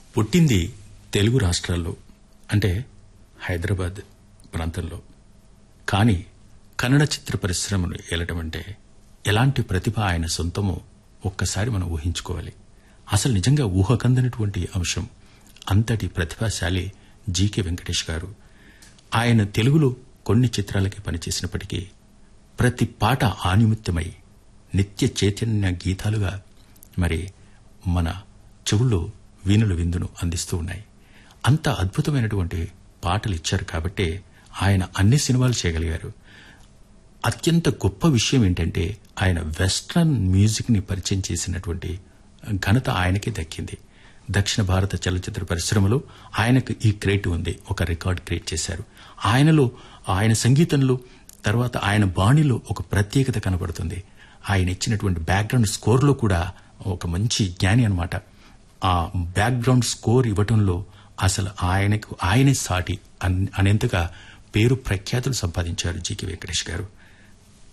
పుట్టింది తెలుగు రాష్ట్రాల్లో అంటే హైదరాబాద్ ప్రాంతంలో కానీ కన్నడ చిత్ర పరిశ్రమను ఏలటం అంటే ఎలాంటి ప్రతిభ ఆయన సొంతమో ఒక్కసారి మనం ఊహించుకోవాలి అసలు నిజంగా ఊహకందనటువంటి అంశం అంతటి ప్రతిభాశాలి జీకే వెంకటేష్ గారు ఆయన తెలుగులో కొన్ని చిత్రాలకి పనిచేసినప్పటికీ ప్రతి పాట ఆనిమిత్యమై నిత్య చైతన్య గీతాలుగా మరి మన చెవుల్లో వీణుల విందును అందిస్తూ ఉన్నాయి అంత అద్భుతమైనటువంటి పాటలు ఇచ్చారు కాబట్టే ఆయన అన్ని సినిమాలు చేయగలిగారు అత్యంత గొప్ప విషయం ఏంటంటే ఆయన వెస్ట్రన్ మ్యూజిక్ ని పరిచయం చేసినటువంటి ఘనత ఆయనకే దక్కింది దక్షిణ భారత చలచిత్ర పరిశ్రమలో ఆయనకు ఈ క్రియేట్ ఉంది ఒక రికార్డ్ క్రియేట్ చేశారు ఆయనలో ఆయన సంగీతంలో తర్వాత ఆయన బాణిలో ఒక ప్రత్యేకత కనబడుతుంది ఆయన ఇచ్చినటువంటి బ్యాక్గ్రౌండ్ స్కోర్లో కూడా ఒక మంచి జ్ఞాని అన్నమాట ఆ బ్యాక్గ్రౌండ్ స్కోర్ ఇవ్వటంలో అసలు ఆయనకు ఆయనే సాటి అన్- అనేంతగా పేరు ప్రఖ్యాతులు సంపాదించారు జీకే వెంకటేష్ గారు